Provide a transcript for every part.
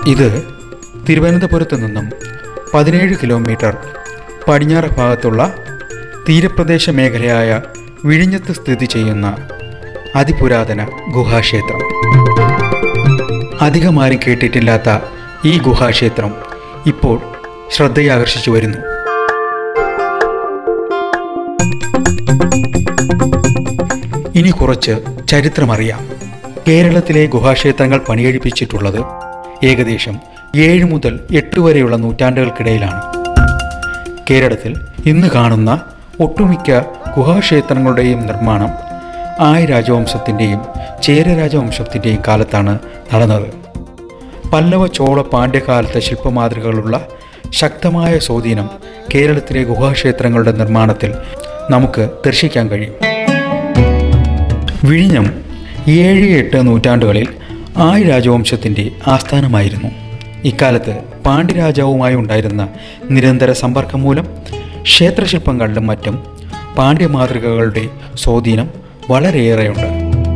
ഇത് തിരുവനന്തപുരത്ത് നിന്നും പതിനേഴ് കിലോമീറ്റർ പടിഞ്ഞാറ് ഭാഗത്തുള്ള തീരപ്രദേശ മേഖലയായ വിഴിഞ്ഞത്ത് സ്ഥിതി ചെയ്യുന്ന അതിപുരാതന ഗുഹാക്ഷേത്രം അധികമാരും കേട്ടിട്ടില്ലാത്ത ഈ ഗുഹാക്ഷേത്രം ഇപ്പോൾ ശ്രദ്ധയാകർഷിച്ചു വരുന്നു ഇനി കുറച്ച് ചരിത്രമറിയാം കേരളത്തിലെ ഗുഹാക്ഷേത്രങ്ങൾ പണിയെഴുപ്പിച്ചിട്ടുള്ളത് ഏകദേശം ഏഴ് മുതൽ എട്ട് വരെയുള്ള നൂറ്റാണ്ടുകൾക്കിടയിലാണ് കേരളത്തിൽ ഇന്ന് കാണുന്ന ഒട്ടുമിക്ക ഗുഹാക്ഷേത്രങ്ങളുടെയും നിർമ്മാണം ആയ രാജവംശത്തിൻ്റെയും ചേര രാജവംശത്തിൻ്റെയും കാലത്താണ് നടന്നത് പല്ലവ ചോള പാണ്ഡ്യകാലത്തെ ശില്പമാതൃകകളുള്ള ശക്തമായ സ്വാധീനം കേരളത്തിലെ ഗുഹാക്ഷേത്രങ്ങളുടെ നിർമ്മാണത്തിൽ നമുക്ക് ദർശിക്കാൻ കഴിയും വിഴിഞ്ഞം ഏഴ് എട്ട് നൂറ്റാണ്ടുകളിൽ ആയ് രാജവംശത്തിൻ്റെ ആസ്ഥാനമായിരുന്നു ഇക്കാലത്ത് പാണ്ഡ്യരാജാവുമായി ഉണ്ടായിരുന്ന നിരന്തര സമ്പർക്കം മൂലം ക്ഷേത്രശില്പങ്ങളിലും മറ്റും പാണ്ഡ്യമാതൃകകളുടെ സ്വാധീനം വളരെയേറെയുണ്ട്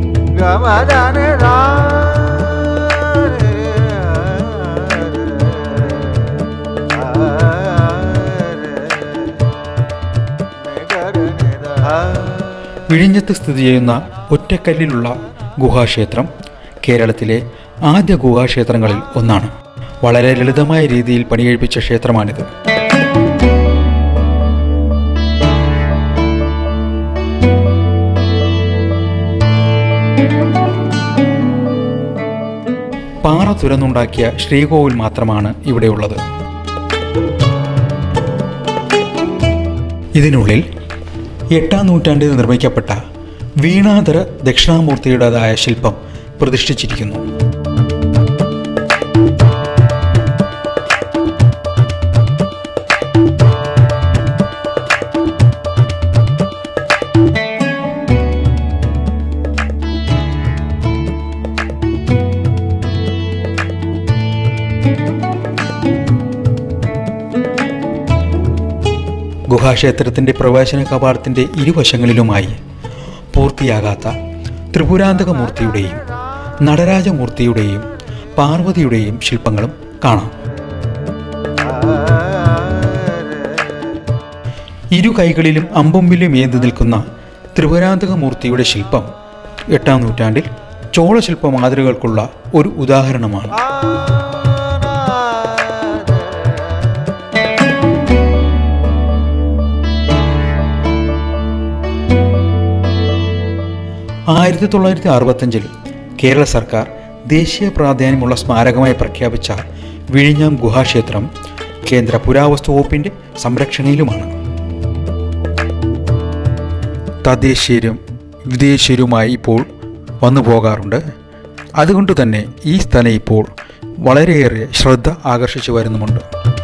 വിഴിഞ്ഞത്ത് സ്ഥിതി ചെയ്യുന്ന ഒറ്റക്കല്ലിലുള്ള ഗുഹാക്ഷേത്രം കേരളത്തിലെ ആദ്യ ഗുഹാക്ഷേത്രങ്ങളിൽ ഒന്നാണ് വളരെ ലളിതമായ രീതിയിൽ പണികഴിപ്പിച്ച ക്ഷേത്രമാണിത് പാറ തുരന്നുണ്ടാക്കിയ ശ്രീകോവിൽ മാത്രമാണ് ഇവിടെയുള്ളത് ഇതിനുള്ളിൽ എട്ടാം നൂറ്റാണ്ടിൽ നിർമ്മിക്കപ്പെട്ട വീണാധര ദക്ഷിണാമൂർത്തിയുടേതായ ശില്പം പ്രതിഷ്ഠിച്ചിരിക്കുന്നു ഗുഹാക്ഷേത്രത്തിൻ്റെ പ്രവേശന കവാടത്തിൻ്റെ ഇരുവശങ്ങളിലുമായി പൂർത്തിയാകാത്ത ത്രിപുരാന്തക മൂർത്തിയുടെയും നടരാജമൂർത്തിയുടെയും പാർവതിയുടെയും ശില്പങ്ങളും കാണാം ഇരു കൈകളിലും അമ്പൊമ്പിലും ഏന്തി നിൽക്കുന്ന ത്രിപുരാന്തക മൂർത്തിയുടെ ശില്പം എട്ടാം നൂറ്റാണ്ടിൽ ചോളശില്പ മാതൃകകൾക്കുള്ള ഒരു ഉദാഹരണമാണ് ആയിരത്തി തൊള്ളായിരത്തി അറുപത്തഞ്ചിൽ കേരള സർക്കാർ ദേശീയ പ്രാധാന്യമുള്ള സ്മാരകമായി പ്രഖ്യാപിച്ച വിഴിഞ്ഞം ഗുഹാക്ഷേത്രം കേന്ദ്ര പുരാവസ്തു വകുപ്പിൻ്റെ സംരക്ഷണയിലുമാണ് തദ്ദേശീയരും വിദേശീയരുമായി ഇപ്പോൾ വന്നു പോകാറുണ്ട് അതുകൊണ്ട് തന്നെ ഈ സ്ഥലം ഇപ്പോൾ വളരെയേറെ ശ്രദ്ധ ആകർഷിച്ചു വരുന്നുമുണ്ട്